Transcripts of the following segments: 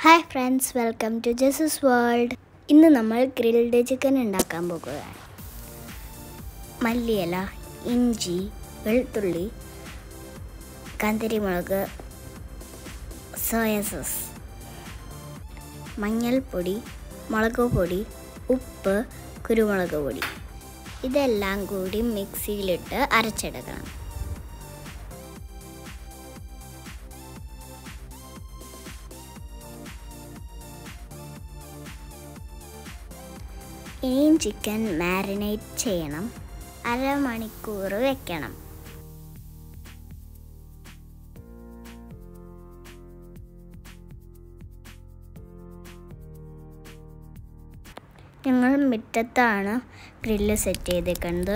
hi friends welcome to Jesus world ഇന്ന് നമ്മൾ grilled chicken ഉണ്ടാക്കാൻ പോകുകയാണ് മല്ലിയില ഇഞ്ചി വെളുത്തുള്ളി കാന്തിരിമുളക് സോയ സോസ് മഞ്ഞൾപ്പൊടി മുളക് പൊടി ഉപ്പ് കുരുമുളക് പൊടി ഇതെല്ലാം കൂടി മിക്സിയിലിട്ട് അരച്ചെടുക്കണം ഇനിയും ചിക്കൻ മാരിനേറ്റ് ചെയ്യണം അരമണിക്കൂർ വെക്കണം ഞങ്ങൾ മുറ്റത്താണ് ഗ്രില്ല് സെറ്റ് ചെയ്തേക്കുന്നത്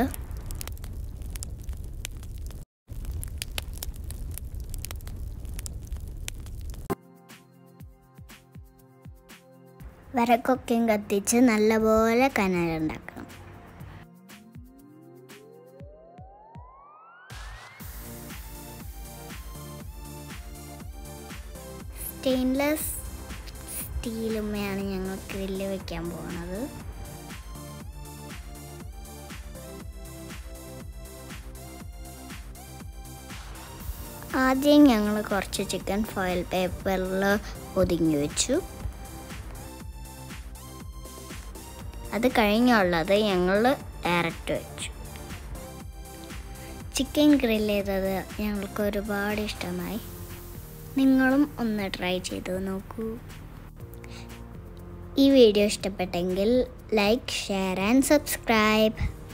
വിറകൊക്കെയും കത്തിച്ച് നല്ലപോലെ കനലുണ്ടാക്കണം സ്റ്റെയിൻലെസ് സ്റ്റീലുമ്മയാണ് ഞങ്ങൾ ഗ്രില്ല് വെക്കാൻ പോകുന്നത് ആദ്യം ഞങ്ങൾ കുറച്ച് ചിക്കൻ ഫോയിൽ പേപ്പറിൽ ഒതുങ്ങി വെച്ചു അത് കഴിഞ്ഞുള്ളത് ഞങ്ങൾ ഡയറക്റ്റ് വെച്ചു ചിക്കൻ ഗ്രിൽ ചെയ്തത് ഞങ്ങൾക്ക് ഒരുപാട് ഇഷ്ടമായി നിങ്ങളും ഒന്ന് ട്രൈ ചെയ്ത് നോക്കൂ ഈ വീഡിയോ ഇഷ്ടപ്പെട്ടെങ്കിൽ ലൈക്ക് ഷെയർ ആൻഡ് സബ്സ്ക്രൈബ്